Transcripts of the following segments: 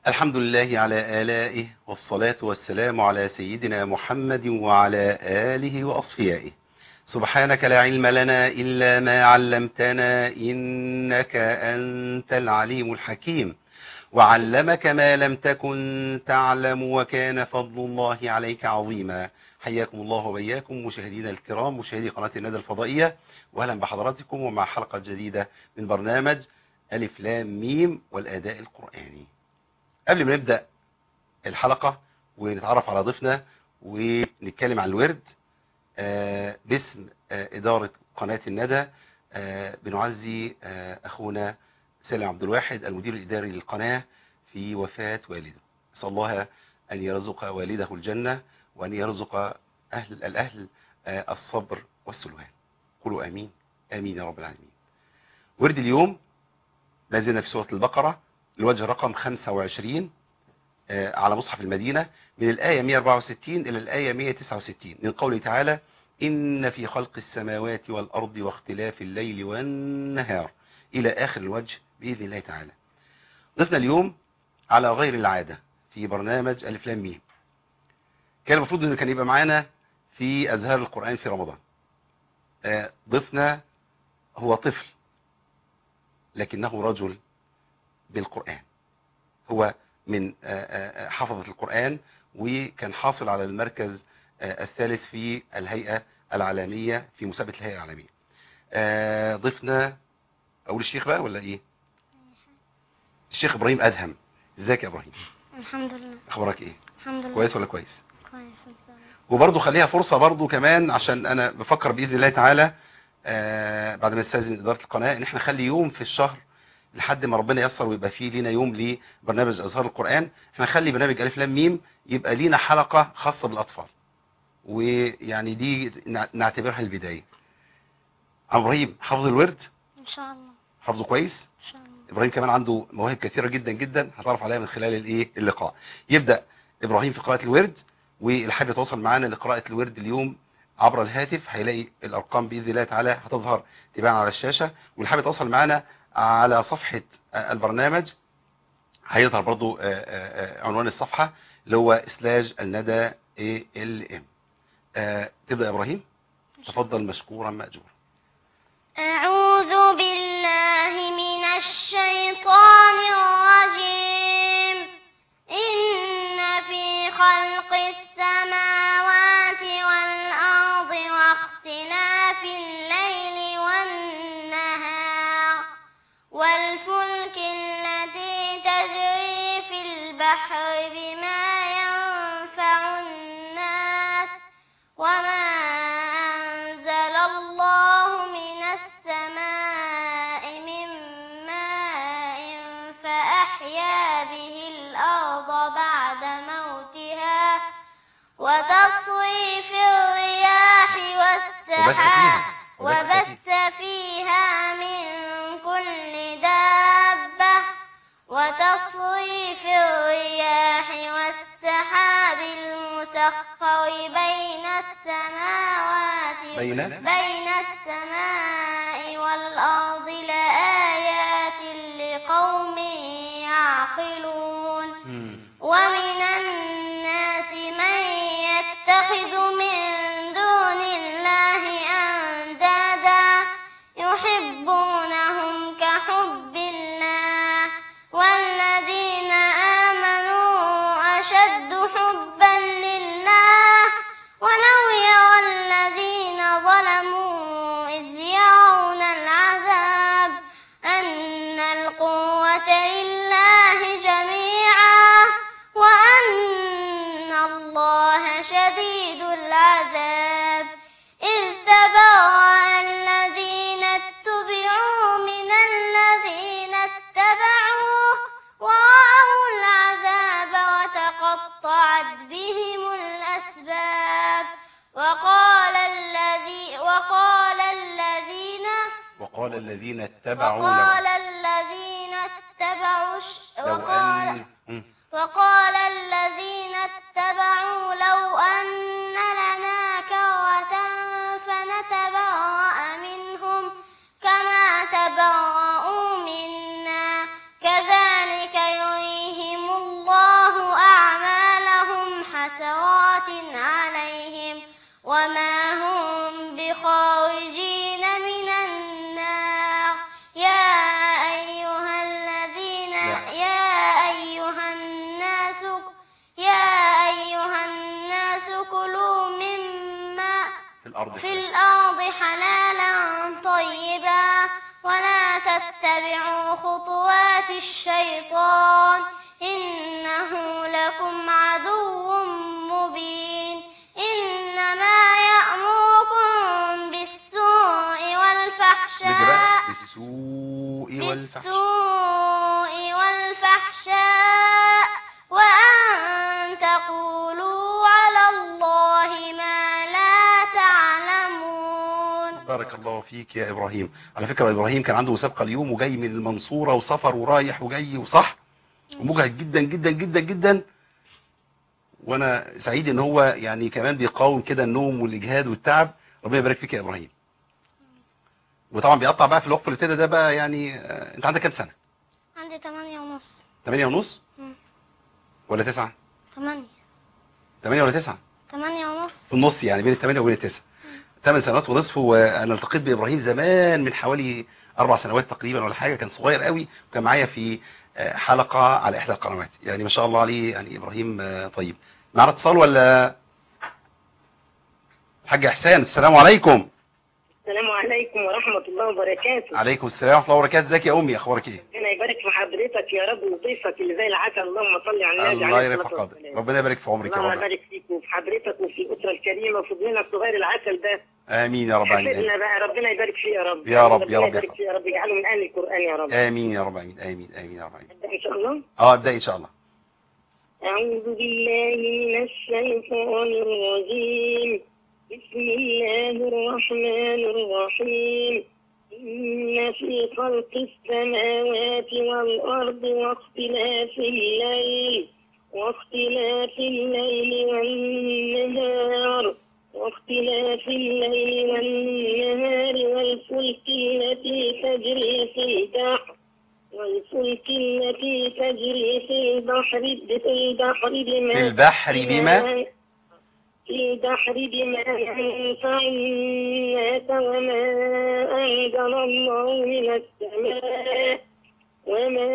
الحمد لله على آلائه والصلاة والسلام على سيدنا محمد وعلى آله وأصفيائه سبحانك لا علم لنا إلا ما علمتنا إنك أنت العليم الحكيم وعلمك ما لم تكن تعلم وكان فضل الله عليك عظيما حياكم الله وبياكم مشاهدينا الكرام مشاهدي قناة الندى الفضائية وأهلا بحضراتكم ومع حلقة جديدة من برنامج ألف لام ميم والأداء القرآني قبل ما نبدأ الحلقة ونتعرف على ضيفنا ونتكلم عن الورد آه، باسم آه، إدارة قناة الندى آه، بنعزي آه، أخونا سالم عبد الواحد المدير الإداري للقناة في وفاة والده نسأل الله أن يرزق والده الجنة وأن يرزق أهل الأهل آه، الصبر والسلوان قولوا آمين آمين يا رب العالمين ورد اليوم لازلنا في سورة البقرة الوجه رقم 25 آه، على مصحف المدينة من الآية 164 إلى الآية 169 من قوله تعالى إن في خلق السماوات والأرض واختلاف الليل والنهار إلى آخر الوجه بإذن الله تعالى ضفنا اليوم على غير العادة في برنامج ألف لام ميم كان المفروض أنه كان يبقى معانا في أزهار القرآن في رمضان آه، ضيفنا هو طفل لكنه رجل بالقرآن هو من آه، آه، حفظة القرآن وكان حاصل على المركز آه، الثالث في الهيئة العالمية في مسابقة الهيئة العالمية آه، ضفنا أقول الشيخ بقى ولا إيه الشيخ إبراهيم أدهم ازيك يا إبراهيم الحمد لله أخبارك إيه الحمد لله كويس ولا كويس كويس إن شاء الله. وبرضه خليها فرصة برضه كمان عشان أنا بفكر بإذن الله تعالى آه، بعد ما نستأذن إدارة القناة إن إحنا نخلي يوم في الشهر لحد ما ربنا ييسر ويبقى فيه لينا يوم لبرنامج أزهار القرآن احنا نخلي برنامج ألف لام ميم يبقى لينا حلقة خاصة بالأطفال ويعني دي نع- نعتبرها البداية عم إبراهيم حافظ الورد ان شاء الله حافظه كويس ان شاء الله إبراهيم كمان عنده مواهب كثيرة جدا جدا هتعرف عليها من خلال الإيه اللقاء يبدأ إبراهيم في قراءة الورد واللي حابب يتواصل معانا لقراءة الورد اليوم عبر الهاتف هيلاقي الأرقام بإذن الله تعالى هتظهر تباعا على الشاشة واللي حابب يتواصل معانا على صفحة آه، البرنامج هيظهر برضو آه، آه، آه، عنوان الصفحة اللي هو سلاج الندى اي ال ام تبدأ يا إبراهيم تفضل مشكورا مأجورا أعوذ بالله من الشيطان الرجيم إن في خلق السماوات والأرض واختلاف الليل والنهار والفلك التي تجري في البحر بما ينفع الناس وما أنزل الله من السماء من ماء فأحيا به الأرض بعد موتها وتصريف الرياح والسحاب وبث فيها من كل دابة وتصريف الرياح والسحاب المسخر بين السماوات بين بين السماء والأرض لآيات لقوم يعقلون ومن الناس من يتخذ من دون الله أندادا يحبونهم كحب الله والذين آمنوا أشد حبا لله ولو يرى الذين ظلموا إذ يرون العذاب أن القوة لله جميعا وأن الله شديد العذاب إذ تبرأ الذين اتبعوا من الذين اتبعوا ورأوا العذاب وتقطعت بهم الأسباب وقال الذي وقال الذين وقال الذين اتبعوا وقال الذين اتبعوا ش- لو وقال أن مم. وقال الذين اتبعوا لو أن لنا كرة فنتبرأ منهم كما تبرأوا منا كذلك يريهم عليهم وما هم بخارجين من النار يا أيها الذين نعم. يا أيها الناس يا أيها الناس كلوا مما في الأرض في الأرض حلالا طيبا ولا تتبعوا خطوات الشيطان إنه لكم عدو مبين إنما يأمركم بالسوء نبدأ بقى والفحشاء بالسوء والفحش بالسوء والفحشاء وأن تقولوا على الله ما لا تعلمون بارك الله فيك يا إبراهيم على فكرة إبراهيم كان عنده مسابقة اليوم وجاي من المنصورة وسفر ورايح وجاي وصح ومجهد جدا جدا جدا جدا وانا سعيد ان هو يعني كمان بيقاوم كده النوم والاجهاد والتعب ربنا يبارك فيك يا ابراهيم وطبعا بيقطع بقى في الوقت اللي ابتدى ده بقى يعني آه، انت عندك كام سنه عندي تمانية ونص 8 ونص مم. ولا 9 تمانية 8 ولا 9 تمانية ونص في النص يعني بين الثمانية وبين التسعة ثمان سنوات ونصف وانا التقيت بابراهيم زمان من حوالي اربع سنوات تقريبا ولا حاجه كان صغير قوي وكان معايا في آه، حلقه على احدى القنوات يعني ما شاء الله عليه يعني ابراهيم آه، طيب معنا اتصال ولا الحاج احسان السلام عليكم السلام عليكم ورحمة الله وبركاته عليكم السلام ورحمه الله وبركاته ازيك يا امي اخبارك ايه ربنا يبارك في حضرتك يا رب وضيفك اللي زي العسل اللهم صل على النبي الله عليه يرفع الصلاة قدرك والسلام. ربنا يبارك في عمرك يا اللهم رب يبارك فيك وفي حضرتك وفي الأسرة الكريمة وفي ابننا الصغير العسل ده امين يا رب العالمين حفظنا بقى ربنا يبارك فيه يا رب يا رب، يا ربنا رب، يا يبارك رب. فيه يا رب يجعله من أهل القرآن يا رب امين يا رب امين امين امين يا رب امين أبدأ إن شاء الله اه ابدا ان شاء الله أعوذ بالله من الشيطان الرجيم بسم الله الرحمن الرحيم إن في خلق السماوات والأرض واختلاف الليل واختلاف الليل والنهار واختلاف الليل والنهار والفلك التي تجري في البحر والفلك التي تجري في البحر في البحر بما في البحر بما في البحر بما ينفع الناس وما أنزل الله من السماء وما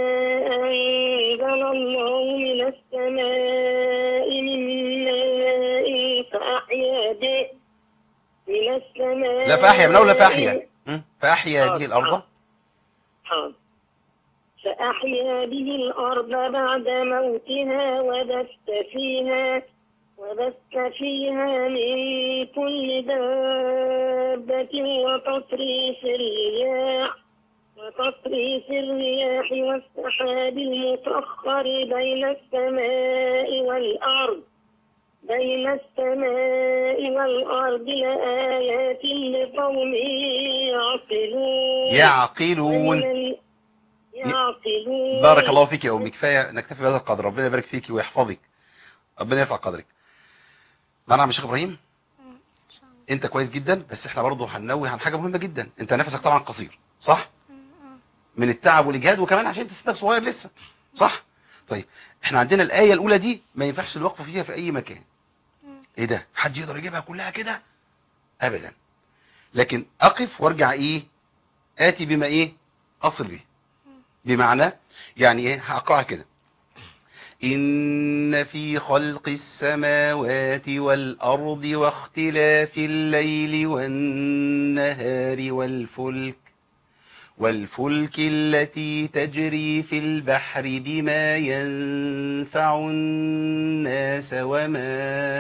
أنزل الله من السماء من ماء فأحيا به من السماء لا فاحيا من اول فاحيا م? فاحيا به الارض حاضر. فأحيا به الأرض بعد موتها وبث فيها وبث فيها من كل دابة وتصريف الرياح وتصريف الرياح والسحاب المسخر بين السماء والأرض بين السماء والأرض لآيات لقوم يعقلون يعقلون ومن ال- يعقلون بارك الله فيك يا امي كفايه نكتفي بهذا القدر ربنا يبارك فيك ويحفظك ربنا يرفع قدرك معنا عم الشيخ ابراهيم انت كويس جدا بس احنا برضه هننوه عن حاجه مهمه جدا انت نفسك طبعا قصير صح من التعب والاجهاد وكمان عشان انت سنك صغير لسه صح طيب احنا عندنا الايه الاولى دي ما ينفعش الوقف فيها في اي مكان ايه ده حد يقدر يجيبها كلها كده ابدا لكن اقف وارجع ايه اتي بما ايه اصل به بمعنى يعني ايه هقراها كده إن في خلق السماوات والأرض واختلاف الليل والنهار والفلك والفلك التي تجري في البحر بما ينفع الناس وما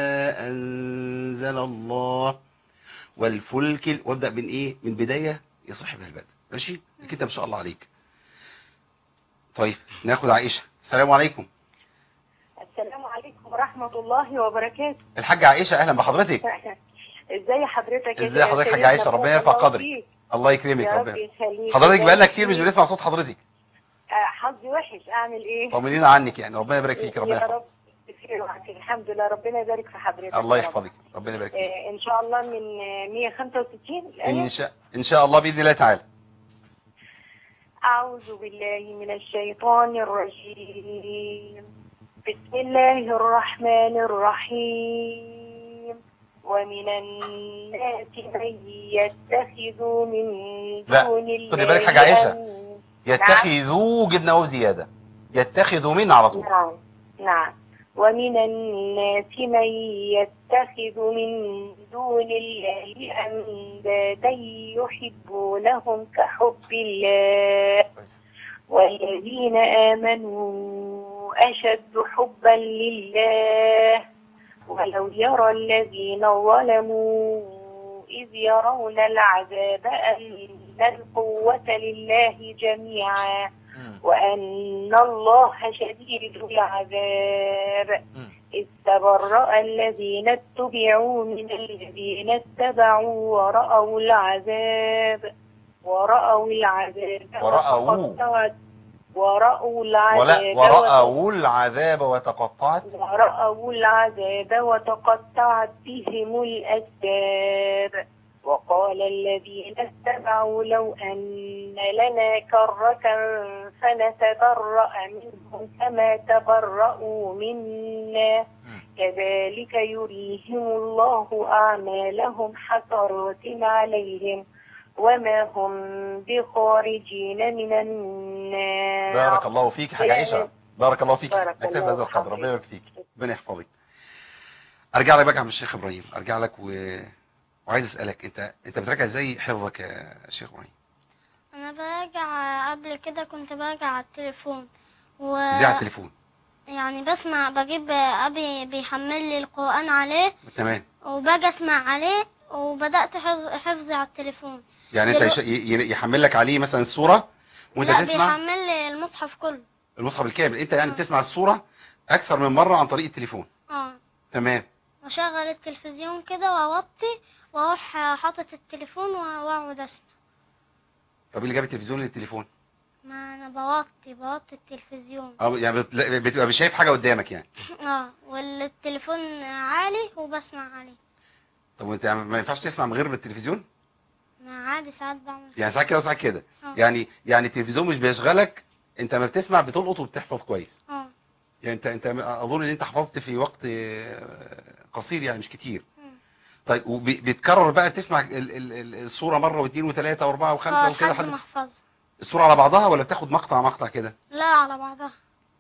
أنزل الله والفلك ال- وابدأ من إيه من بداية يصح بها البدء ماشي كده ما شاء الله عليك طيب ناخد عائشة السلام عليكم السلام عليكم ورحمة الله وبركاته الحاجة عائشة أهلا بحضرتك ازاي حضرتك ازاي حضرتك يا حاجة عائشة ربنا يرفع قدرك الله يكرمك يا رب ربنا يخليك حضرتك بقالنا كتير مش بنسمع صوت حضرتك آه، حظي وحش اعمل ايه طمنينا عنك يعني ربنا يبارك فيك ربنا يا يحفظك رب بخير وعافية. الحمد لله ربنا يبارك في حضرتك الله يا رب. يحفظك ربنا يبارك فيك آه، ان شاء الله من آه، 165 الآية ان شاء ان شاء الله باذن الله تعالى أعوذ بالله من الشيطان الرجيم بسم الله الرحمن الرحيم ومن الناس من يتخذ من لا، دون الله خدي بالك حاجة عايشة. أن- يتخذوا جبنا واو زيادة يتخذوا من على طول نعم نعم ومن الناس من يتخذ من دون الله أندادا يحبونهم كحب الله والذين آمنوا أشد حبا لله ولو يرى الذين ظلموا إذ يرون العذاب أن القوة لله جميعا مم. وأن الله شديد العذاب مم. إذ تبرأ الذين اتبعوا من الذين اتبعوا ورأوا العذاب ورأوا العذاب ورأوا. وتقطعت ورأوا ولا العذاب ورأوا العذاب وتقطعت ورأوا العذاب وتقطعت بهم الأسباب وقال الذين اتبعوا لو أن لنا كرة فنتبرأ منهم كما تبرأوا منا مم. كذلك يريهم الله أعمالهم حسرات عليهم وما هم بخارجين من النار بارك الله فيك حاجة عائشة بارك الله فيك بارك اكتب الله هذا القدر فيك. ربنا يبارك فيك ربنا يحفظك ارجع لك بقى يا عم الشيخ ابراهيم ارجع لك و... وعايز اسالك انت انت بتراجع ازاي حفظك يا شيخ ابراهيم انا براجع قبل كده كنت براجع على التليفون و ازاي على التليفون يعني بسمع بجيب ابي بيحمل لي القرآن عليه تمام وباجي اسمع عليه وبدأت حفظ حفظي على التليفون يعني انت دلو- يش... ي- يحمل لك عليه مثلا الصوره وانت لا تسمع بيحمل لي المصحف كله المصحف الكامل انت يعني آه. بتسمع الصوره اكثر من مره عن طريق التليفون اه تمام واشغل التلفزيون كده واوطي واروح حاطط التليفون واقعد اسمع طب ايه اللي جاب التلفزيون للتليفون ما انا بوطي بوطي التلفزيون اه يعني بت... لا، بتبقى مش شايف حاجه قدامك يعني اه والتليفون عالي وبسمع عليه طب وانت يعني ما ينفعش تسمع من غير بالتلفزيون ما عادي ساعات بعمل يعني ساعات كده وساعات كده آه. يعني يعني التلفزيون مش بيشغلك انت ما بتسمع بتلقط وبتحفظ كويس اه يعني انت انت اظن ان انت حفظت في وقت آه، قصير يعني مش كتير مم. طيب وبتكرر بقى تسمع ال- ال- ال- الصوره مره واثنين وثلاثه واربعه وخمسه اه وكده لحد ما لحد احفظها الصوره على بعضها ولا بتاخد مقطع مقطع كده لا على بعضها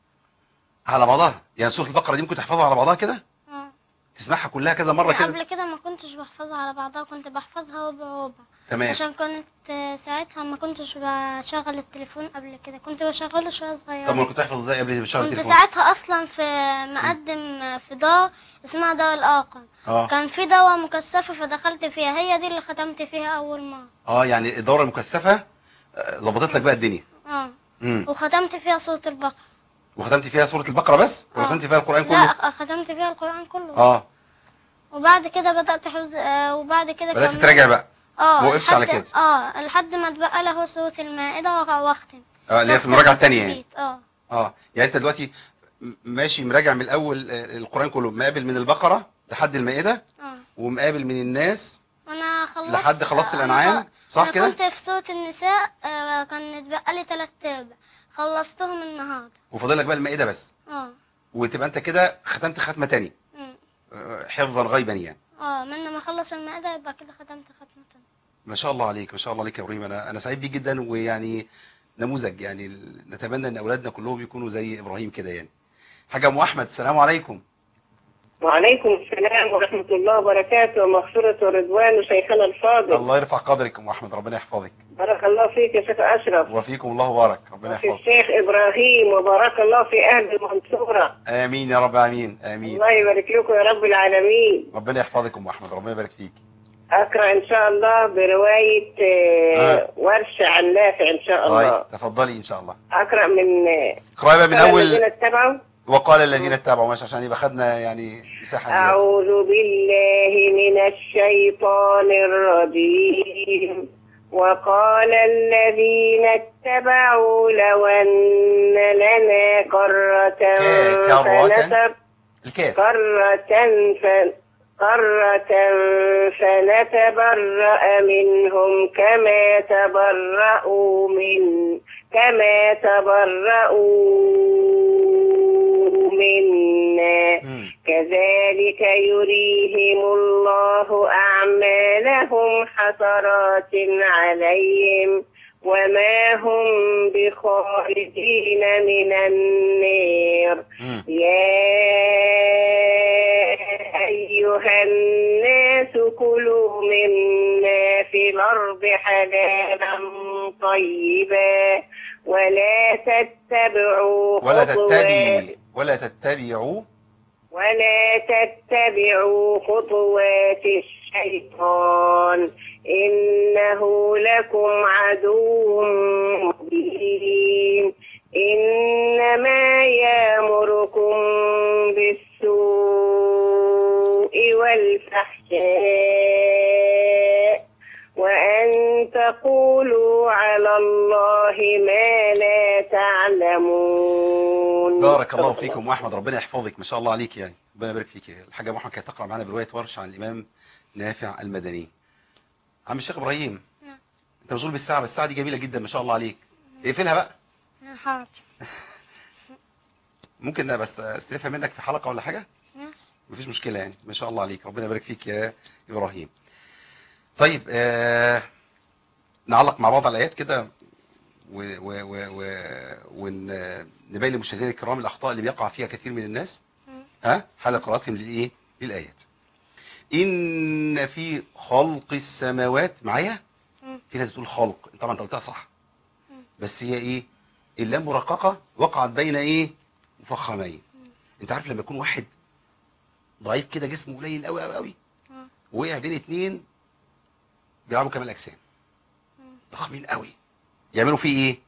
على بعضها يعني سوره البقره دي ممكن تحفظها على بعضها كده اه تسمعها كلها كذا مره كده قبل كده ما كنتش بحفظها على بعضها كنت بحفظها ربع ربع تمام عشان كنت آه، ساعتها ما كنتش بشغل التليفون قبل كده كنت بشغله شوية طب ما صغيرة كنت تحفظ ازاي قبل ما تشغل كنت التليفون ساعتها اصلا في مقدم في دار اسمها دار الاقم اه كان في دواء مكثفة فدخلت فيها هي دي اللي ختمت فيها اول مرة اه يعني الدوره المكثفه آه، ظبطت لك بقى الدنيا اه امم وختمت فيها سورة البقرة وختمت فيها سوره البقره بس ولا آه. ختمت فيها القران كله لا ختمت فيها القرآن كله اه وبعد كده بدأت حفظ آه وبعد كده بدات كملت- تراجع بقى اه ما وقفتش على لحد- كده. اه لحد ما اتبقى له سورة المائدة وأخ- واختم اه اللي هي في بس المراجعه كان الثانيه يعني تثبيت، اه اه يعني انت دلوقتي م- ماشي مراجع من الاول آه، القران كله مقابل من البقره لحد المائده اه ومقابل من الناس وانا خلصت لحد خلصت أنا الانعام خ- صح أنا كده كنت في سورة النساء آه كان اتبقى لي تلات ارباع خلصتهم النهارده وفاضل لك بقى المائده بس اه وتبقى انت كده ختمت ختمه تانية مم. آه، حفظا غيبا يعني اه من ما اخلص المائدة يبقى كده ختمت ختمة تانية. ما شاء الله عليك ما شاء الله عليك يا ابراهيم انا انا سعيد بيك جدا ويعني نموذج يعني ال- نتمنى ان اولادنا كلهم يكونوا زي ابراهيم كده يعني حاجه ام احمد السلام عليكم وعليكم السلام ورحمة الله وبركاته ومغفرة ورضوان شيخنا الفاضل الله يرفع قدرك ام احمد ربنا يحفظك بارك الله فيك يا شيخ أشرف وفيكم الله بارك ربنا وفي يحفظك الشيخ إبراهيم وبارك الله في أهل المنصورة امين يا رب امين امين الله يبارك لكم يا رب العالمين ربنا يحفظك ام احمد ربنا يبارك فيك أقرأ إن شاء الله برواية آه، آه. ورشة عن نافع إن شاء الله طيب تفضلي ان شاء الله أقرأ من آه، اقراي بقى من قال اول الذين اتبعوا وقال الذين اتبعوا ماشي عشان يبقى خدنا يعني مساحه زيادة. أعوذ بالله من الشيطان الرجيم وقال الذين اتبعوا لو أن لنا كرة ك- كرة؟ فنتب الكاف قرة ف... قرة فنتبرأ منهم كما تبرأوا من كما تبرأوا كذلك يريهم الله أعمالهم حسرات عليهم وما هم بخارجين من النار مم. يا أيها الناس كلوا مما في الأرض حلالا طيبا ولا تتبعوا ولا خطوات تتبعوا ولا تتبعوا ولا تتبعوا خطوات الشيطان إنه لكم عدو مبين إنما يأمركم بالسوء والفحشاء وأن تقولوا على الله ما لا تعلمون بارك الله فيكم واحمد ربنا يحفظك ما شاء الله عليك يعني ربنا يبارك فيك الحاجه محمد كانت تقرا معانا بروايه ورش عن الامام نافع المدني عم الشيخ ابراهيم نعم. انت مشغول بالساعه بس الساعه دي جميله جدا ما شاء الله عليك اقفلها بقى حاضر ممكن بس استلفها منك في حلقه ولا حاجه ماشي. مفيش مشكله يعني ما شاء الله عليك ربنا يبارك فيك يا ابراهيم طيب آه نعلق مع بعض على الايات كده ونبين و و و ون- نبين للمشاهدين الكرام الاخطاء اللي بيقع فيها كثير من الناس مم. ها حال قراءتهم للايه للايات ان في خلق السماوات معايا مم. في ناس بتقول خلق طبعا انت قلتها صح مم. بس هي ايه اللام مرققه وقعت بين ايه مفخمين انت عارف لما يكون واحد ضعيف كده جسمه قليل قوي قوي قوي مم. وقع بين اتنين بيلعبوا كمال اجسام مم. ضخمين قوي يعملوا فيه ايه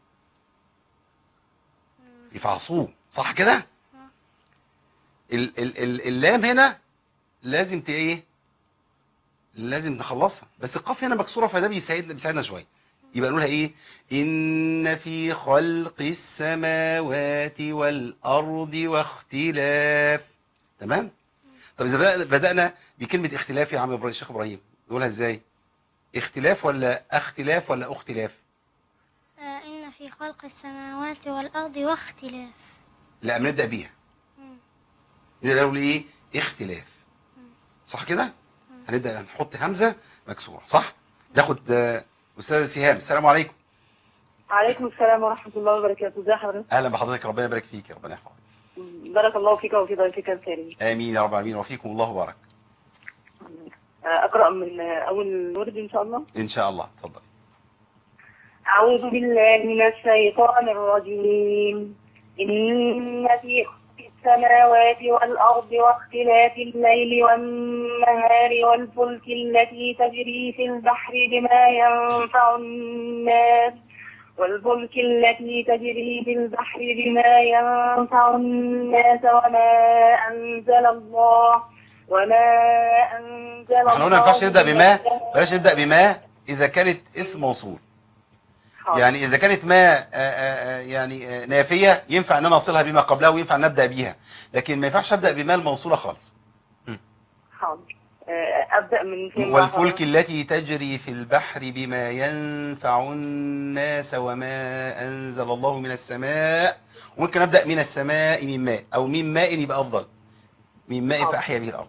مم. يفعصوه صح كده مم. ال ال ال اللام هنا لازم ت ايه لازم نخلصها بس القاف هنا مكسوره فده بيساعدنا بيساعدنا شويه يبقى نقولها ايه ان في خلق السماوات والارض واختلاف تمام طب اذا بدأنا- بدانا بكلمه اختلاف يا عم ابراهيم الشيخ ابراهيم نقولها ازاي اختلاف ولا اختلاف ولا اختلاف آه، إن في خلق السماوات والأرض واختلاف لا بنبدا بيها مم. نقدر نقول ايه اختلاف مم. صح كده هنبدا نحط همزه مكسوره صح ناخد آه، استاذه سهام السلام عليكم عليكم السلام ورحمة الله وبركاته ازي حضرتك اهلا بحضرتك ربنا يبارك فيك ربنا يحفظك بارك الله فيك وفي ضيفك الكريم امين يا رب العالمين وفيكم الله بارك آه، أقرأ من آه، أول ورد إن شاء الله ان شاء الله اتفضل أعوذ بالله من الشيطان الرجيم إن في خلق السماوات والأرض واختلاف الليل والنهار والفلك التي تجري في البحر بما ينفع الناس والفلك التي تجري في البحر بما ينفع الناس وما أنزل الله وما أنزل الله احنا قلنا ما ينفعش نبدا من بما السماء. بلاش نبدا بما اذا كانت اسم موصول حاضر. يعني اذا كانت ما آه، آه، آه، يعني آه، نافيه ينفع ان انا اصلها بما قبلها وينفع ان ابدا بيها لكن ما ينفعش ابدا بما الموصوله خالص حاضر آه، أبدأ من فين والفلك التي تجري في البحر بما ينفع الناس وما أنزل الله من السماء وممكن أبدأ من السماء من ماء أو من ماء يبقى أفضل من ماء حاضر. فأحيا به الأرض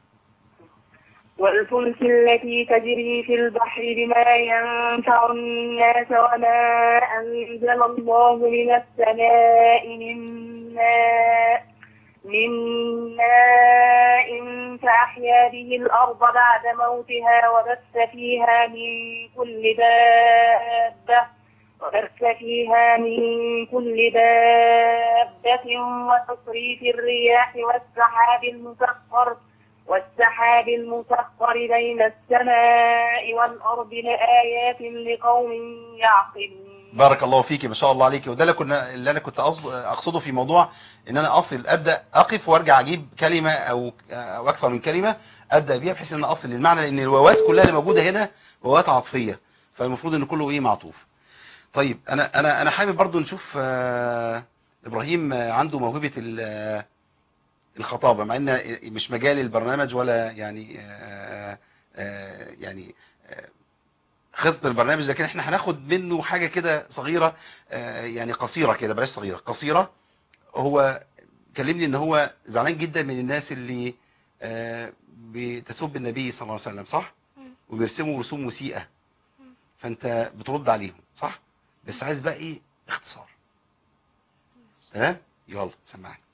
والفلك التي تجري في البحر بما ينفع الناس وما أنزل الله من السماء من ماء من ماء فأحيا به الأرض بعد موتها وبث فيها من كل دابة وبث فيها من كل دابة وتصريف الرياح والسحاب المسخر والسحاب المسخر بين السماء والأرض لآيات لقوم يعقلون بارك الله فيك ما شاء الله عليك وده اللي كنا اللي انا كنت أصب- اقصده في موضوع ان انا اصل ابدا اقف وارجع اجيب كلمه او او اكثر من كلمه ابدا بيها بحيث ان أنا اصل للمعنى لان الواوات كلها اللي موجوده هنا واوات عاطفيه فالمفروض ان كله ايه معطوف طيب انا انا انا حابب برضو نشوف آه، ابراهيم آه، عنده موهبه ال- آه، الخطابه مع ان مش مجال البرنامج ولا يعني آه، آه، يعني آه، خطة البرنامج لكن احنا هناخد منه حاجة كده صغيرة آه، يعني قصيرة كده بلاش صغيرة قصيرة هو كلمني ان هو زعلان جدا من الناس اللي آه، بتسب النبي صلى الله عليه وسلم صح مم. وبيرسموا رسوم مسيئة مم. فانت بترد عليهم صح بس عايز بقى ايه اختصار تمام يلا سمعني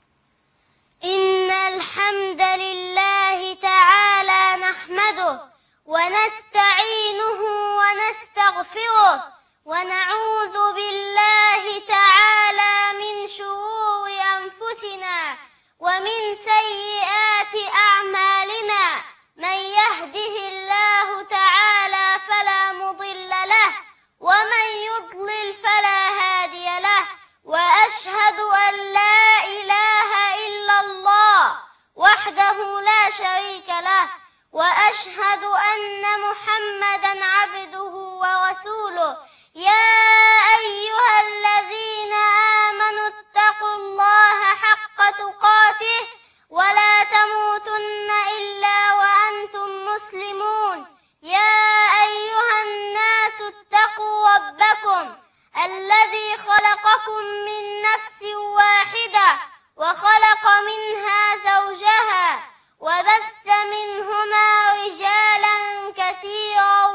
إن الحمد لله تعالى نحمده ونستعينه ونستغفره ونعوذ بالله تعالى من شرور أنفسنا ومن سيئات أعمالنا من يهده الله تعالى فلا مضل له ومن يضلل فلا هادي له وأشهد أن لا إله إلا الله وحده لا شريك له وأشهد أن محمدا عبده ورسوله يا أيها الذين آمنوا اتقوا الله حق تقاته ولا تموتن إلا وأنتم مسلمون يا أيها الناس اتقوا ربكم الذي خلقكم من نفس واحدة وخلق منها زوجها وبث منهما رجالا كثيرا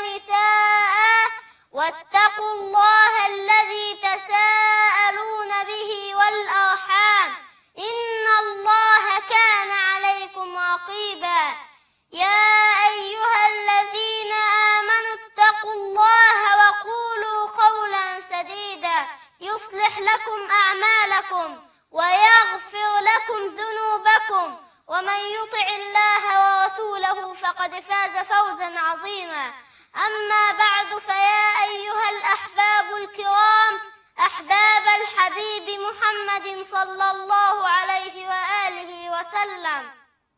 ونساء واتقوا الله الذي تساءلون به والأرحام إن الله كان عليكم رقيبا يا أيها الذين آمنوا اتقوا الله وقولوا قولا سديدا يصلح لكم أعمالكم ويغفر لكم ذنوبكم ومن يطع الله ورسوله فقد فاز فوزا عظيما أما بعد فيا أيها الأحباب الكرام أحباب الحبيب محمد صلى الله عليه وآله وسلم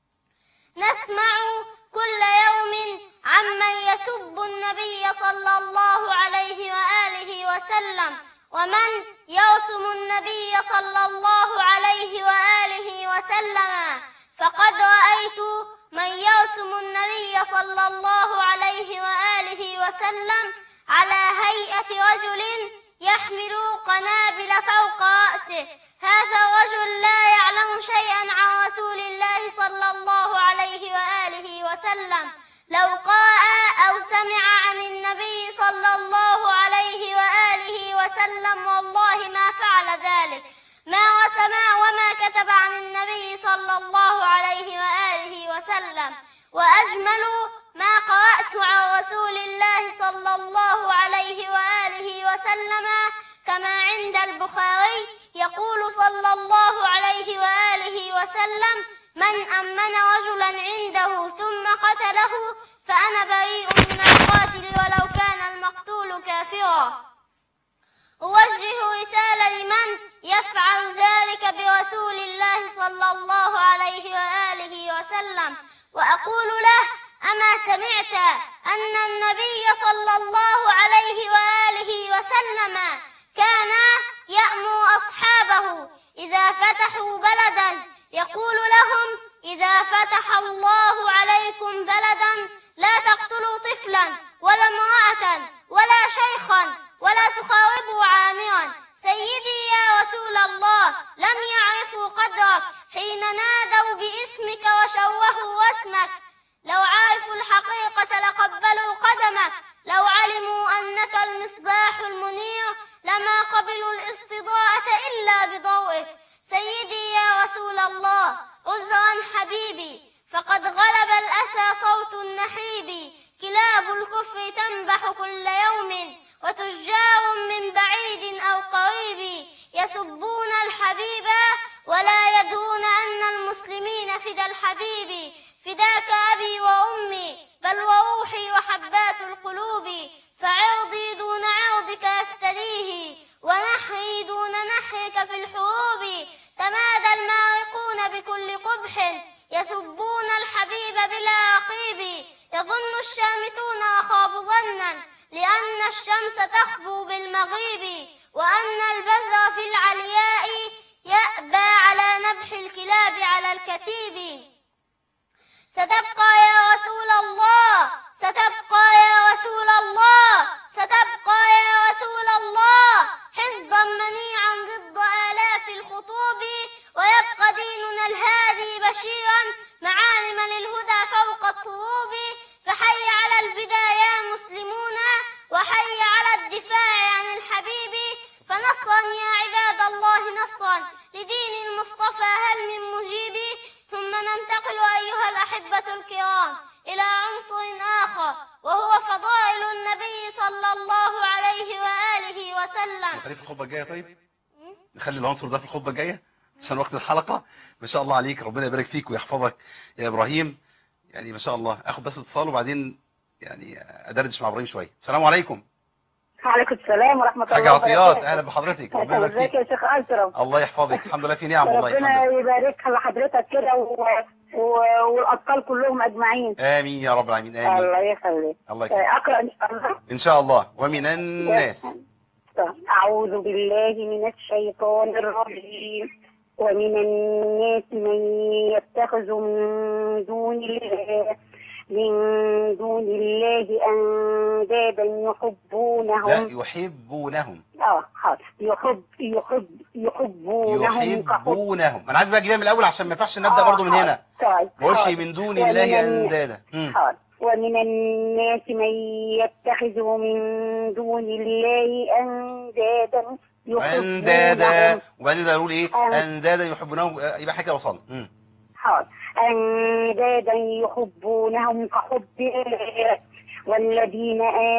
نسمع كل يوم عمن يسب النبي صلى الله عليه وآله وسلم ومن يرسم النبي صلى الله عليه وآله وسلم فقد رأيت من يرسم النبي صلى الله عليه وآله وسلم على هيئة رجل يحمل قنابل فوق رأسه هذا الرجل لا يعلم شيئا عن رسول الله صلى الله عليه وآله وسلم لو قرأ أو سمع عن النبي صلى الله عليه وآله وسلم والله ما فعل ذلك ما وسمع وما كتب عن النبي صلى الله عليه وآله وسلم وأجمل ما قرأت عن رسول الله صلى الله عليه وآله وسلم كما عند البخاري يقول صلى الله عليه وآله وسلم من أمن رجلا عنده ثم قتله فأنا بريء من القاتل ولو كان المقتول كافرا أوجه رسالة لمن يفعل ذلك برسول الله صلى الله عليه وآله وسلم وأقول له أما سمعت أن النبي صلى الله عليه وآله وسلم كان يأمر أصحابه إذا فتحوا بلدا يقول لهم إذا فتح الله عليكم بلدا لا تقتلوا طفلا ولا امرأة ولا شيخا ولا تخاوبوا عامرا سيدي يا رسول الله لم يعرفوا قدرك حين نادوا باسمك وشوهوا اسمك لو عرفوا الحقيقة لقبلوا قدمك لو علموا أنك المصباح المنير لما قبلوا الاستضاءة إلا بضوئك سيدي يا رسول الله عذرا حبيبي فقد غلب الأسى صوت النحيب كلاب الكفر تنبح كل يوم وتجار من بعيد أو قريب يسبون الحبيب ولا يدرون أن المسلمين فدى الحبيب فداك أبي وأمي بل وروحي وحبات القلوب فعرضي دون عرضك يفتديه ونحري دون نحرك في الحروب تمادى المارقون بكل قبح يسبون الحبيب بلا رقيب يظن الشامتون وخابوا ظنا لأن الشمس تخبو بالمغيب وأن البذر في العلياء يأبى على نبح الكلاب على الكتيب ستبقى يا رسول الله ستبقى يا رسول الله ستبقى يا رسول الله حفظا منيعا ضد آلاف الخطوب ويبقى ديننا الهادي بشيرا مع المصطفى هل من مجيبي ثم ننتقل أيها الأحبة الكرام إلى عنصر آخر وهو فضائل النبي صلى الله عليه وآله وسلم نخليه في الخطبه الجايه طيب نخلي العنصر ده في الخطبه الجايه عشان وقت الحلقه ما شاء الله عليك ربنا يبارك فيك ويحفظك يا ابراهيم يعني ما شاء الله اخد بس اتصال وبعدين يعني ادردش مع ابراهيم شويه السلام عليكم وعليكم السلام ورحمة الله حاجه عطيات وبركاته. اهلا بحضرتك ربنا يبارك ازيك فيك يا شيخ أشرف الله يحفظك الحمد لله في نعم والله الحمد ربنا لله يبارك لحضرتك كده و... و... والأطفال كلهم أجمعين امين يا رب العالمين امين الله يخليك الله يكرمك أقرأ إن شاء الله ان شاء الله ومن الناس أعوذ بالله من الشيطان الرجيم ومن الناس من يتخذ من دون الله من دون الله أندادا لا يحبونهم يحبونهم اه حاضر يحب يحب يحبونهم كحب يحبونهم انا عايز بقى اجيبها من الاول عشان ما ينفعش نبدا برضو من هنا طيب ما اقولش حاضر. من دون ومن الله الن- اندادا مم. حاضر. ومن الناس من يتخذ من دون الله أندادا اندادا يحبونهم وبعدين ده يقول ايه آه. اندادا يحبونهم آه، يبقى احنا كده وصلنا مم. حاضر أندادا يحبونهم كحب الله والذين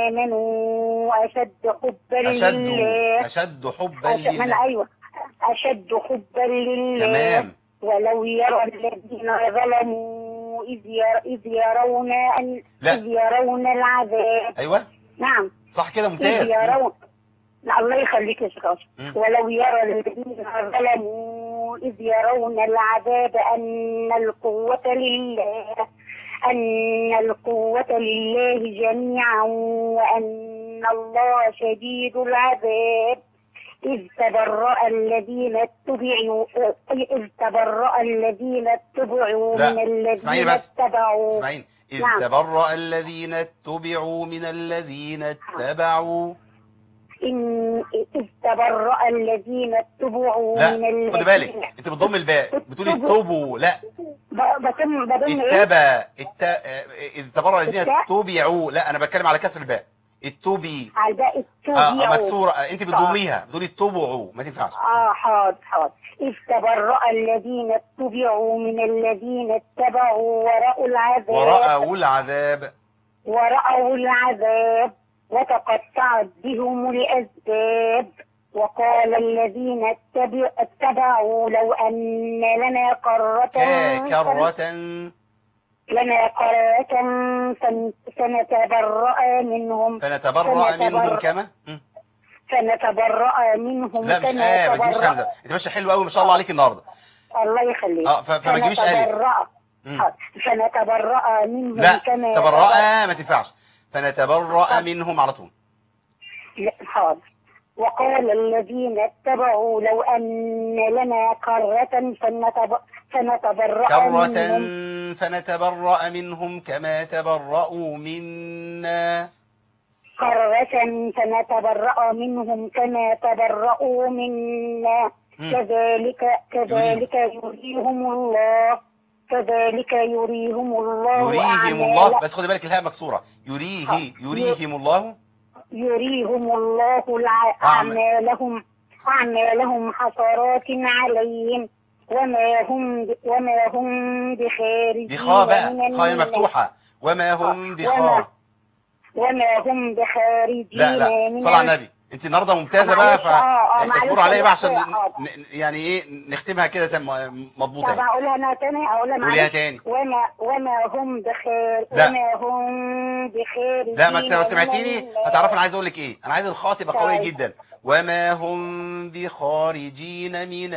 آمنوا أشد حبا اشد لله اشد حبا أش- من لله أيوة أشد حبا لله تمام ولو يرى الذين ظلموا إذ ير- إذ يرون ال- لا. إذ يرون العذاب ايوه نعم صح كده إذ ممتاز يرون لا الله يخليك يا شيخ أشرف. مم. ولو يرى الذين ظلموا إذ يرون العذاب أن القوة لله أن القوة لله جميعا وأن الله شديد العذاب إذ تبرأ الذين اتبعوا إذ تبرأ الذين اتبعوا لا، من الذين اسمعيني بس. اتبعوا اسمعين إذ نعم. تبرأ الذين اتبعوا من الذين اتبعوا إن إذ تبرأ الذين اتبعوا لا من الذين خد بالك انت بتضم الباء بتقولي اتبعوا. اتبعوا لا ب- بضم بضم ايه؟ اتبع الت... آه، إذ تبرأ الذين التاء؟ اتبعوا لا انا بتكلم على كسر الباء اتبي على الباقي اه آه، اتبعوا مكسوره آه، انت بتضميها بتقولي اتبعوا ما تنفعش اه حاضر حاضر إذ تبرأ الذين اتبعوا من الذين اتبعوا ورأوا العذاب ورأوا العذاب ورأوا العذاب وتقطعت بهم الأسباب وقال الذين اتبع اتبعوا لو أن لنا قرة كرة لنا قرة فن- فنتبرأ منهم فنتبرأ فنتبرأ. منهم كما مم. فنتبرأ منهم لا مش كما اه ما تجيبش تبرأ همزه انت ماشي حلو قوي ما شاء الله عليك النهارده الله يخليك اه ف- فما تجيبيش الف فنتبرأ مم. حاضر. فنتبرأ منهم لا كما تبرأ ما تنفعش فنتبرأ منهم على طول لا، حاضر وقال الذين اتبعوا لو أن لنا كرة فنتب... فنتبرأ كرة منهم فنتبرأ منهم كما تبرأوا منا كرة فنتبرأ منهم كما تبرأوا منا مم. كذلك كذلك يريهم الله كذلك يريهم الله يريهم أعمال- الله بس خدي بالك الهاء مكسورة يريه آه. يريهم الله يريهم الله الع- أعمال. أعمالهم أعمالهم حسرات عليهم وما هم ب- وما هم بخارجين بخاء بقى من خاء النار. مفتوحة وما هم وما- بخاء وما هم بخارجين لا لا من صلى على النار. النبي انت النهارده ممتازة بقى معلش، آه، آه، معلش، فاصبروا عليا بقى عشان معلش، حاضر. ن- يعني ايه نختمها كده تم- مضبوطة طب يعني. أقولها أنا تاني أقولها قوليها معلش تاني وما وما هم بخير لا. وما هم بخارجين لا ما انت لو من سمعتيني النار. هتعرف انا عايز اقول لك ايه انا عايز الخاء تبقى قويه طيب. جدا وما هم بخارجين من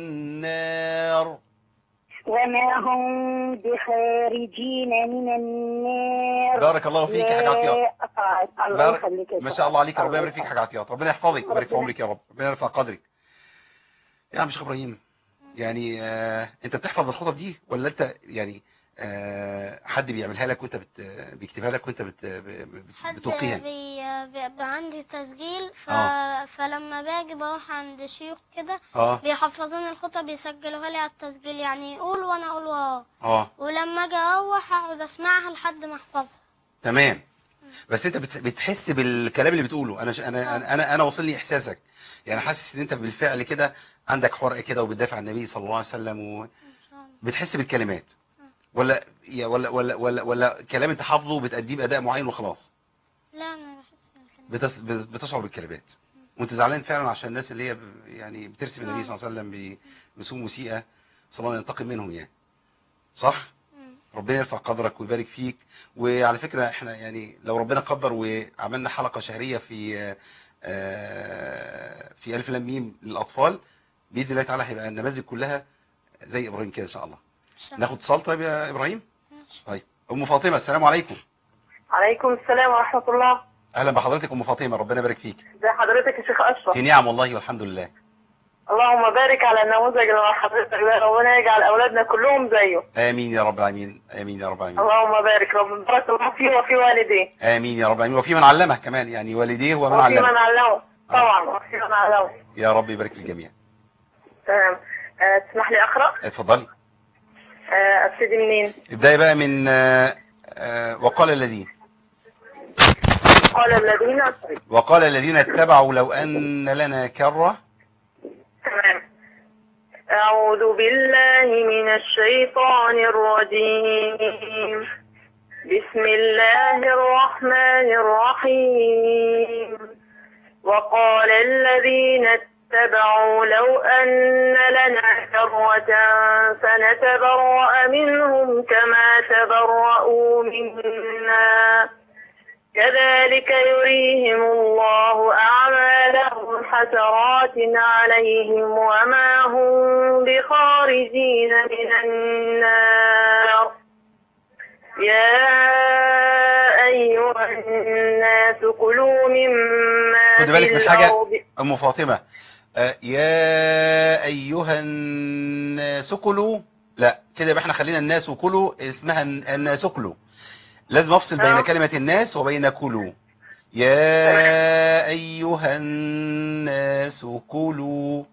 النار وما هم بخارجين من النار بارك الله فيك يا حاج عطيات يا- آه، الله بارك يخليك يا ما شيخ. شاء الله عليك ربنا الله يبارك فيك يا يخليك. حاج عطيات ربنا يحفظك ويبارك في ربنا- عمرك يا رب ربنا يرفع قدرك يا عم شيخ ابراهيم يعني آه انت بتحفظ الخطب دي ولا انت يعني آه حد بيعملها لك وانت بت بيكتبها لك وانت بت بت- حد بتلقيها بي... بيبقى عندي تسجيل ف... آه. فلما باجي بروح عند شيوخ كده اه بيحفظوني الخطب يسجلوها لي على التسجيل يعني يقول وانا اقول وراه اه ولما اجي اروح اقعد اسمعها لحد ما احفظها تمام بس انت بت- بتحس بالكلام اللي بتقوله انا ش... انا انا انا, أنا واصل لي احساسك يعني حاسس ان انت بالفعل كده عندك حرق كده وبتدافع عن النبي صلى الله عليه وسلم وبتحس بالكلمات ولا يا ولا ولا ولا ولا كلام انت حافظه وبتأديه بأداء معين وخلاص لا انا بحس بالكلام بتس... بت- بتشعر بالكلمات وانت زعلان فعلا عشان الناس اللي هي ب... يعني بترسم النبي صلى الله عليه وسلم ب... بسوء مسيئة صلى الله ينتقم منهم يعني صح مم. ربنا يرفع قدرك ويبارك فيك وعلى فكرة احنا يعني لو ربنا قدر وعملنا حلقة شهرية في آه، في ألف لام ميم للأطفال بإذن الله تعالى هيبقى النماذج كلها زي إبراهيم كده إن شاء الله إن شاء الله. ناخد اتصال طيب يا إبراهيم ماشي. طيب أم فاطمة السلام عليكم عليكم السلام ورحمة الله أهلا بحضرتك أم فاطمة ربنا يبارك فيك ازي حضرتك يا شيخ أشرف في نعم والله والحمد لله اللهم بارك على النموذج اللي مع حضرتك ده ربنا يجعل أولادنا كلهم زيه آمين يا رب العالمين آمين يا رب العالمين اللهم بارك ربنا بارك الله فيه وفي والديه آمين يا رب العالمين وفي من علمه كمان يعني والديه ومن وفي من علمه علمه طبعا وفي من علمه يا رب يبارك في الجميع تمام آه، تسمح لي أقرأ اتفضلي آه، أبتدي منين ابدأي بقى من آه، آه، وقال الذين قال الذين وقال الذين اتبعوا لو أن لنا كرة تمام أعوذ بالله من الشيطان الرجيم بسم الله الرحمن الرحيم وقال الذين اتبعوا لو أن لنا كرة فنتبرأ منهم كما تبرأوا منا كذلك يريهم الله أعمالهم حسرات عليهم وما هم بخارجين من النار يا أيها الناس كلوا مما خد بالك في من حاجة الأرض أم فاطمة آه، يا أيها الناس كلوا لا كده يبقى احنا خلينا الناس كلوا اسمها الناس كلوا لازم أفصل بين آه. كلمة الناس وبين كلوا يا أيها الناس كلوا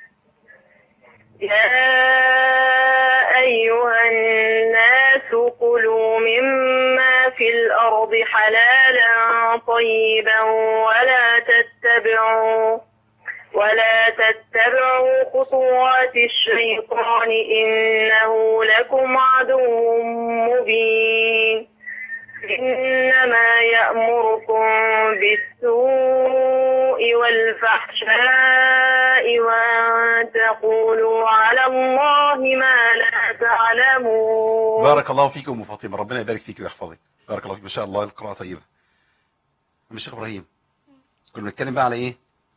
يا أيها الناس كلوا مما في الأرض حلالا طيبا ولا تتبعوا ولا تتبعوا خطوات الشيطان إنه لكم عدو مبين إنما يأمركم بالسوء والفحشاء وأن تقولوا على الله ما لا تعلمون بارك الله فيك أم فاطمة ربنا يبارك فيك ويحفظك بارك الله فيك ما شاء الله القراءة طيبة أم الشيخ إبراهيم كنا بنتكلم بقى على إيه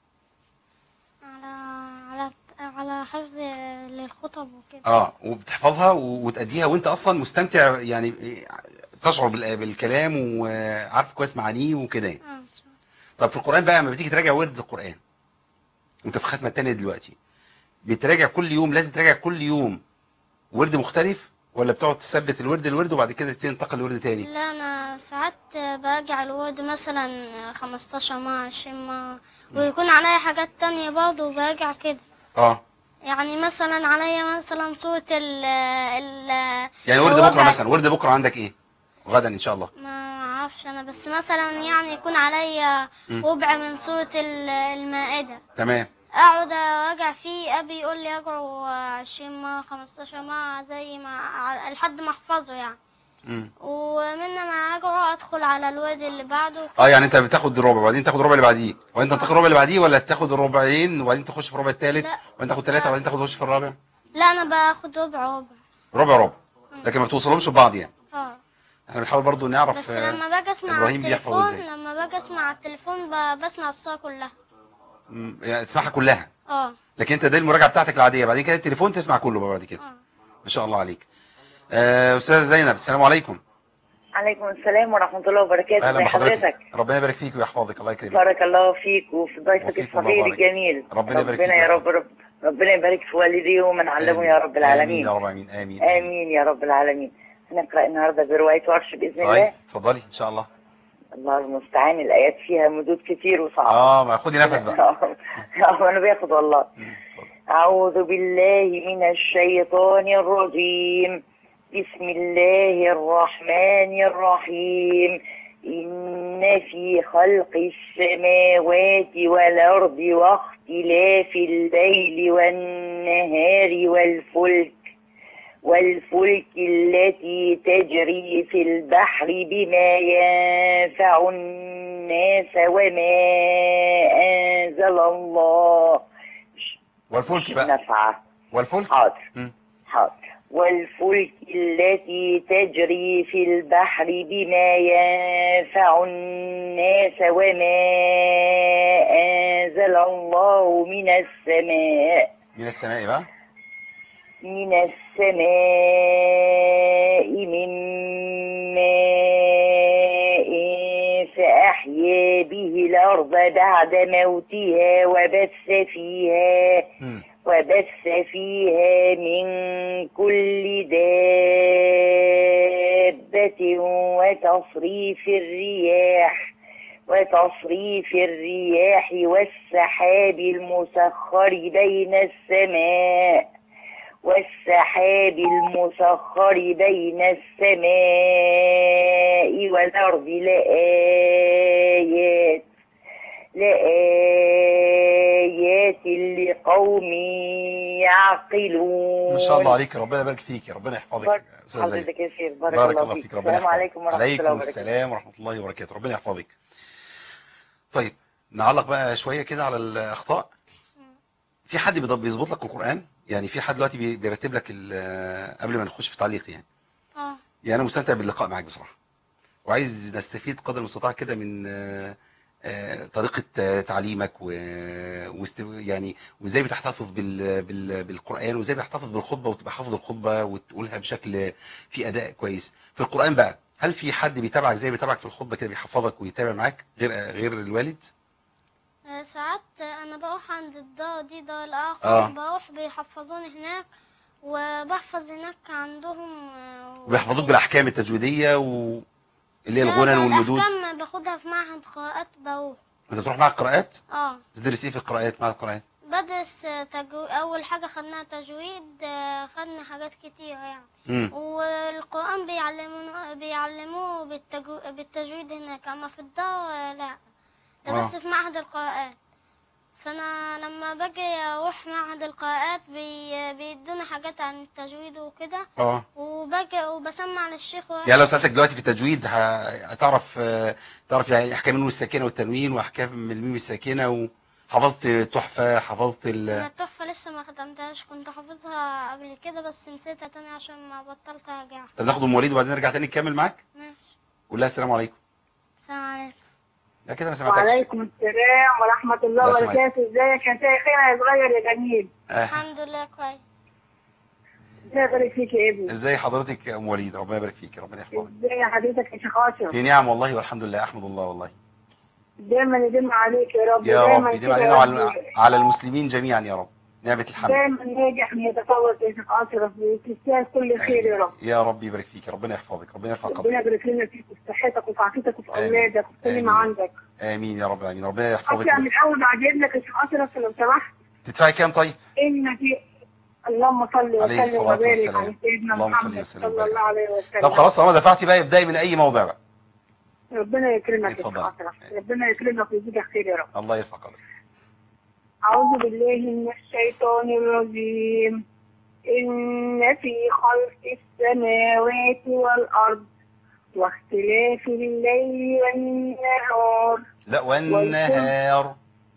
على على على حفظ للخطب وكده اه وبتحفظها و- وتأديها وانت اصلا مستمتع يعني إيه، تشعر بال- بالكلام وعارف كويس معانيه وكده يعني. اه إن شاء الله. طب في القرآن بقى لما بتيجي تراجع ورد القرآن وانت في ختمة تانية دلوقتي بتراجع كل يوم لازم تراجع كل يوم ورد مختلف ولا بتقعد تثبت الورد الورد وبعد كده تنتقل لورد تاني لا انا ساعات باجي الواد مثلا 15 مع 20 مع ويكون عليا حاجات تانية برضه براجع كده اه يعني مثلا عليا مثلا صوت ال ال يعني ورد الربع. بكرة مثلا ورد بكرة عندك ايه غدا ان شاء الله ما اعرفش انا بس مثلا يعني يكون عليا مم. ربع من صوت ال- المائدة تمام اقعد اراجع فيه ابي يقول لي اقرا 20 مع 15 مع زي ما ع- لحد ما احفظه يعني مم. ومن ما اقرا ادخل على الواد اللي بعده اه يعني انت بتاخد الربع وبعدين تاخد الربع اللي بعديه وانت تاخد الربع اللي بعديه ولا تاخد الربعين وبعدين تخش في الربع الثالث لا. وبعدين تاخد ثلاثة وبعدين تاخد تخش في الرابع لا انا باخد ربع ربع ربع ربع لكن ما بتوصلهمش ببعض يعني اه احنا بنحاول برضو نعرف بس آه، لما باجي اسمع على إبراهيم بيحفظ التليفون إزاي؟ لما باجي اسمع على التليفون ب- بسمع الصورة كلها مم، يعني تسمعها كلها اه لكن انت دي المراجعه بتاعتك العاديه بعدين كده التليفون تسمع كله بقى بعد كده اه ما شاء الله عليك آه، استاذه زينب السلام عليكم عليكم السلام ورحمة الله وبركاته اهلا ازي بحضرتك حضرتك ربنا يبارك فيك ويحفظك الله يكرمك بارك الله فيك وفي ضيفك وفيكم الله الصغير بارك. الجميل ربنا يبارك فيك ربنا يا يا رب رب ربنا يبارك في والديه ومن علمه يا رب امين العالمين يا رب امين امين آمين يا رب العالمين هنقرأ النهاردة برواية ورش بإذن طيب الله اتفضلي ان شاء الله الله المستعان الآيات فيها مدود كتير وصعبة اه ما خدي نفس بقى اه انا باخد والله مم، اتفضل. أعوذ بالله من الشيطان الرجيم بسم الله الرحمن الرحيم إن في خلق السماوات والأرض واختلاف الليل والنهار والفلك والفلك التي تجري في البحر بما ينفع الناس وما أنزل الله والفلك بقى نفعه والفلك حاضر مم. حاضر والفلك التي تجري في البحر بما ينفع الناس وما أنزل الله من السماء من السماء بقى من السماء من ماء فأحيا به الأرض بعد موتها وبث فيها مم. وبث فيها من كل دابة وتصريف الرياح وتصريف الرياح والسحاب المسخر بين السماء والسحاب المسخر بين السماء والأرض لآيات لآيات لقوم يعقلون ما شاء الله عليك ربنا يبارك فيك ربنا يحفظك بارك يا أستاذة زينب. حضرتك يا شيخ بارك, بارك الله فيك ربنا السلام يحفظك عليكم ورحمة الله عليكم وبركاته السلام ورحمة الله وبركاته ربنا يحفظك طيب نعلق بقى شوية كده على الأخطاء في حد بيض- بيظبط لك القرآن يعني في حد دلوقتي بي- بيرتب لك ال- قبل ما نخش في تعليق يعني اه يعني أنا مستمتع باللقاء معاك بصراحة وعايز نستفيد قدر المستطاع كده من آه، آه، طريقة آه، تعليمك و... واست... يعني وازاي بتحتفظ بال... بال... بالقرآن وازاي بتحتفظ بالخطبة وتبقى حافظ الخطبة وتقولها بشكل في أداء كويس في القرآن بقى هل في حد بيتابعك زي بيتابعك في الخطبة كده بيحفظك ويتابع معاك غير غير الوالد آه، ساعات انا بروح عند الدار دي دار الاخر آه. بروح بيحفظوني هناك وبحفظ هناك عندهم آه، وبيحفظوك بالأحكام التجويدية و... اللي هي لا، الغنن لا، والمدود الأحكام باخدها في معهد قراءات بروح انت تروح مع القراءات اه تدرس ايه في القراءات مع القراءات بدرس آه، تجو... اول حاجة خدناها تجويد آه، خدنا حاجات كتير يعني امم والقرآن بيعلمونا بيعلموه بالتجو... بالتجويد هناك اما في الدار آه، لا ده آه. بس في معهد القراءات فانا لما باجي اروح معهد القراءات بي... بيدونا حاجات عن التجويد وكده اه وباجي وبسمع للشيخ واحد يعني لو سألتك دلوقتي في التجويد ه- هتعرف آه، تعرف يعني احكام النون الساكنه والتنوين واحكام الميم الساكنه وحفظت تحفه حفظت انا ال التحفة لسه ما ختمتهاش كنت حافظها قبل كده بس نسيتها تاني عشان ما بطلت ارجع طب ناخد ام وليد وبعدين نرجع تاني نكمل معاك ماشي قول لها السلام عليكم السلام عليكم لا كده ما سمعتكش وعليكم السلام ورحمة الله لا سمعت. وبركاته ازيك يا شيخنا يا صغير يا جميل آه. الحمد لله كويس الله يبارك فيك يا ابني ازاي حضرتك يا ام وليد ربنا يبارك فيك ربنا يحفظك ازاي حضرتك يا شيخ اشرف في نعم والله والحمد لله احمد الله والله دايما يديم عليك يا رب يا دايما رب يديم كده علينا يا وعلى رب. على المسلمين جميعا يا رب نعمه الحمد دايما ناجح يتفوق يا شيخ اشرف وتستاهل كل خير يا رب يا رب يبارك فيك ربنا يحفظك ربنا يرفع ربنا قدرك يبارك لنا فيك وفي صحتك وفي عافيتك وفي آمين. اولادك وفي كل ما آمين. عندك امين يا رب العالمين ربنا يحفظك اطلع من اول بعد اذنك يا شيخ اشرف لو سمحت تدفعي كام طيب ان في اللهم صل عليه وسلم الصلاة وبارك والسلام. على سيدنا اللهم صل محمد وسلم صلى وبارك الله عليه وسلم طب خلاص طالما دفعتي بقى ابدأي من اي موضع بقى ربنا يكرمك يا شيخ اتفضل. اشرف ربنا يكرمك ويزيدك خير يا رب الله يرفع قدرك أعوذ بالله من الشيطان الرجيم إن في خلق السماوات والأرض واختلاف الليل والنهار لا والنهار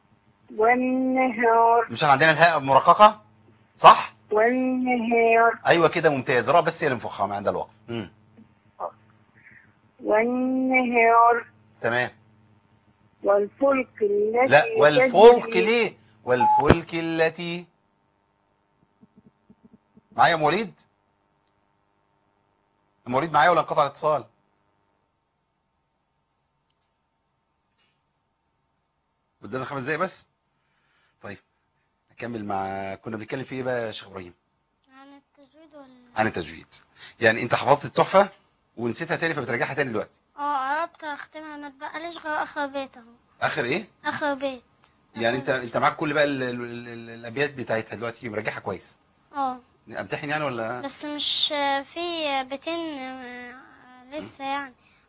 والنهار مش احنا عندنا الهاء مرققة صح والنهار ايوه كده ممتاز را بس هي اللي مفخمة عند الوقف امم والنهار تمام والفلك التي لا والفلك تجري- ليه والفلك التي معايا يا أم وليد أم وليد معايا ولا انقطع الاتصال قدامنا خمس دقايق بس طيب نكمل مع كنا بنتكلم في ايه بقى يا شيخ ابراهيم عن التجويد ولا عن التجويد يعني انت حفظت التحفه ونسيتها تاني فبترجعها تاني دلوقتي اه قربت اختمها ما تبقاليش غير اخر بيت اهو اخر ايه اخر بيت يعني انت انت معاك كل بقى ال- ال- ال- الابيات بتاعتها دلوقتي مراجعها كويس اه امتحن يعني ولا بس مش في بيتين آه، لسه يعني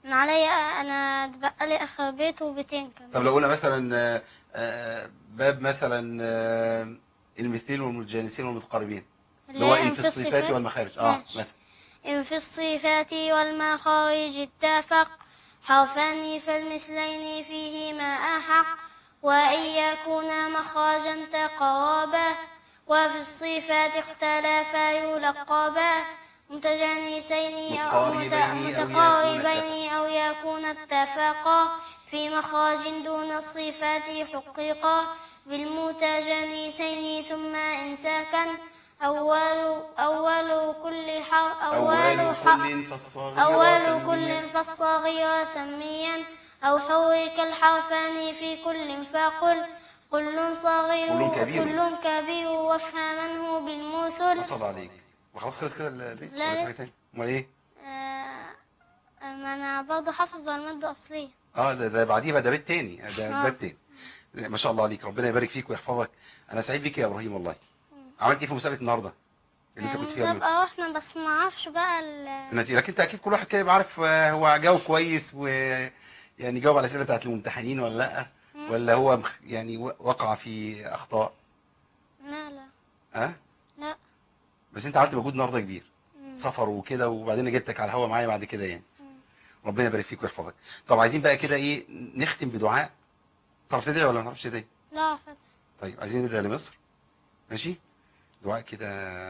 انا عليا انا بقى لي اخر بيت وبيتين كمان طب لو قلنا مثلا آه، آه، باب مثلا آه، المثلين والمتجانسين والمتقاربين اللي هو ان في الصفات والمخارج اه ماشي. مثلا إن في الصفات والمخارج اتفق حرفان فالمثلين فيهما أحق وإن يكونا مخرجا تقربا وفي الصفات اختلفا يلقبا متجانسين أو مت- متقاربين أو يكون متقاربين أو يكون اتفقا في مخرج دون الصفات حققا بالمتجانسين ثم إن سكن أول أول كل حرف أول حرف كل فالصاغر أول كل فالصغير سميا أو حرك الحرفان في كل فقل كل صغير كل كبير. كل كبير وافهمنه بالمثل وصل عليك وخلاص خلص كده البيت لا، ولا لا. حاجة تاني؟ امال ايه آه، ما أنا برضه حافظ المادة الأصلية اه ده ده بعديه بقى ده بيت تاني ده آه. باب تاني ما شاء الله عليك ربنا يبارك فيك ويحفظك انا سعيد بيك يا ابراهيم والله عملت ايه في مسابقه النهارده اللي انت كنت فيها اليوم؟ مسابقة واحنا بس ما اعرفش بقى ال النتيجه لكن انت اكيد كل واحد كده يبقى عارف آه، هو جاوب كويس و يعني جاوب على الاسئله بتاعت الممتحنين ولا لا مم. ولا هو مخ- يعني و- وقع في اخطاء لا لا ها لا بس انت عملت مجهود النهارده كبير مم. سفر وكده وبعدين جبتك على الهوا معايا بعد كده يعني مم. ربنا يبارك فيك ويحفظك طب عايزين بقى كده ايه نختم بدعاء تعرف تدعي ولا ما تعرفش تدعي لا فتح. طيب عايزين ندعي لمصر ماشي دعاء كده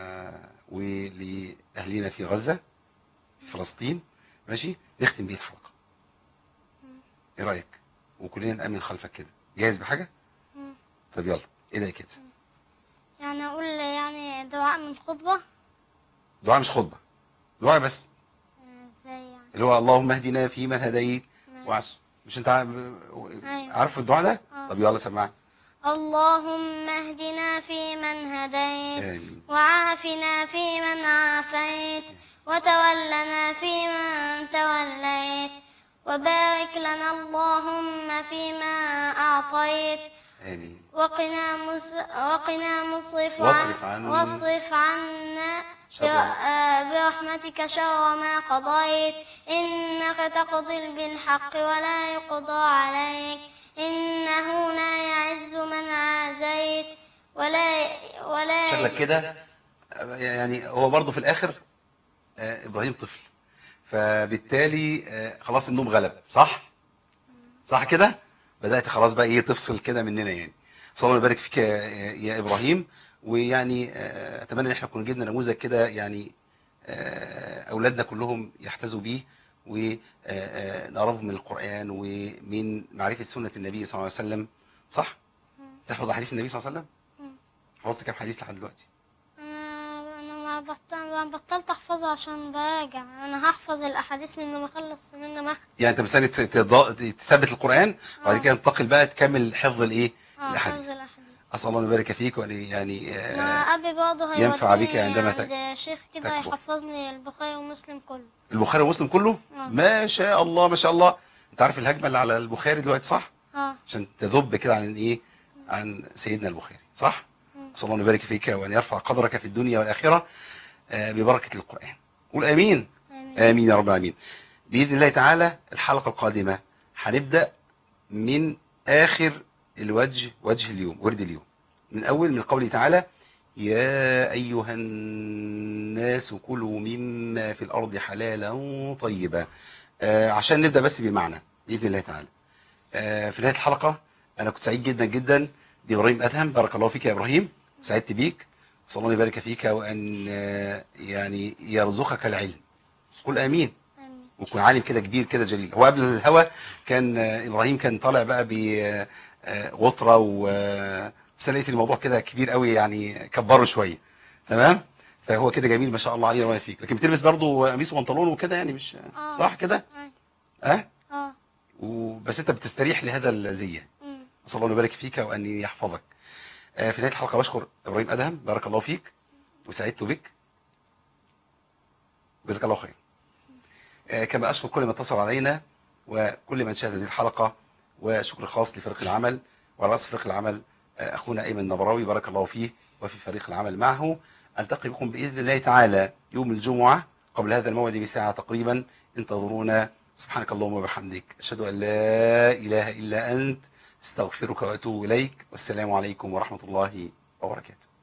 ولأهلنا في غزة في فلسطين ماشي نختم بيه الحلقة مم. ايه رأيك وكلنا نأمن خلفك كده جاهز بحاجة مم. طب يلا ادعي كده يعني اقول يعني دعاء من خطبة دعاء مش خطبة دعاء بس آه، ازاي يعني اللي هو اللهم اهدنا فيمن هديت ماشي. وعس مش انت عارف أيوة. عارف الدعاء ده آه. طب يلا سمعني اللهم اهدنا فيمن هديت امين وعافنا فيمن عافيت وتولنا فيمن توليت وبارك لنا اللهم فيما أعطيت امين وقنا مس... وقنا مصرف واصرف عن... عنا- واصرف عنا شر- بر- آه، برحمتك شر ما قضيت إنك تقضي بالحق ولا يقضى عليك إنه لا يعز من عازيت ولا ولا شكلك كده يعني هو برضه في الاخر آه، ابراهيم طفل فبالتالي آه، خلاص النوم غلب صح صح كده بدات خلاص بقى ايه تفصل كده مننا يعني صلى الله يبارك فيك يا, يا ابراهيم ويعني آه، اتمنى ان احنا كنا جبنا نموذج كده يعني آه، اولادنا كلهم يحتذوا بيه ونقربهم من القران ومن معرفه سنه النبي صلى الله عليه وسلم صح تحفظ احاديث النبي صلى الله عليه وسلم مم. حفظت كام حديث لحد دلوقتي أنا أنا ما بطل ما بطلت أحفظه عشان براجع أنا هحفظ الأحاديث من ما أخلص من ما أختم يعني انت مستني تت- تض- تثبت القران وبعد آه. كده تنتقل بقى تكمل حفظ الايه آه، الأحاديث. حفظ الأحاديث اسال الله ان يبارك فيك وان يعني آه، ما أبي برضه ينفع هيوديني بك عندما عند شيخ كده تكبر. يحفظني البخاري ومسلم كله البخاري ومسلم كله آه. ما شاء الله ما شاء الله انت عارف الهجمه اللي على البخاري دلوقتي صح اه عشان تذب كده عن ايه عن سيدنا البخاري صح مم. اسال الله ان يبارك فيك وان يرفع قدرك في الدنيا والاخره آه، ببركه القران قول امين آمين. امين يا رب العالمين باذن الله تعالى الحلقه القادمه هنبدا من اخر الوجه وجه اليوم ورد اليوم من اول من قوله تعالى يا ايها الناس كلوا مما في الارض حلالا طيبا آه عشان نبدا بس بمعنى باذن الله تعالى آه في نهايه الحلقه انا كنت سعيد جدا جدا بابراهيم ادهم بارك الله فيك يا ابراهيم سعدت بيك صلى الله يبارك فيك وان آه يعني يرزقك العلم قل امين آمين ويكون عالم كده كبير كده جليل هو قبل الهوا كان آه، ابراهيم كان طالع بقى بغطره و آه، بس أنا لقيت الموضوع كده كبير قوي يعني كبره شويه تمام فهو كده جميل ما شاء الله عليه ربنا فيك لكن بتلبس برضه قميص وبنطلون وكده يعني مش آه. صح كده آه. اه اه وبس انت بتستريح لهذا الزي مم. نسال الله أن يبارك فيك وان يحفظك آه، في نهايه الحلقه بشكر ابراهيم ادهم بارك الله فيك وسعدت بك جزاك الله خير آه، كما اشكر كل من اتصل علينا وكل من شاهد هذه الحلقه وشكر خاص لفريق العمل ورأس فريق العمل آه، اخونا ايمن النبراوي بارك الله فيه وفي فريق العمل معه التقي بكم باذن الله تعالى يوم الجمعه قبل هذا الموعد بساعه تقريبا انتظرونا سبحانك اللهم وبحمدك أشهد أن لا إله إلا أنت استغفرك وأتوب إليك والسلام عليكم ورحمة الله وبركاته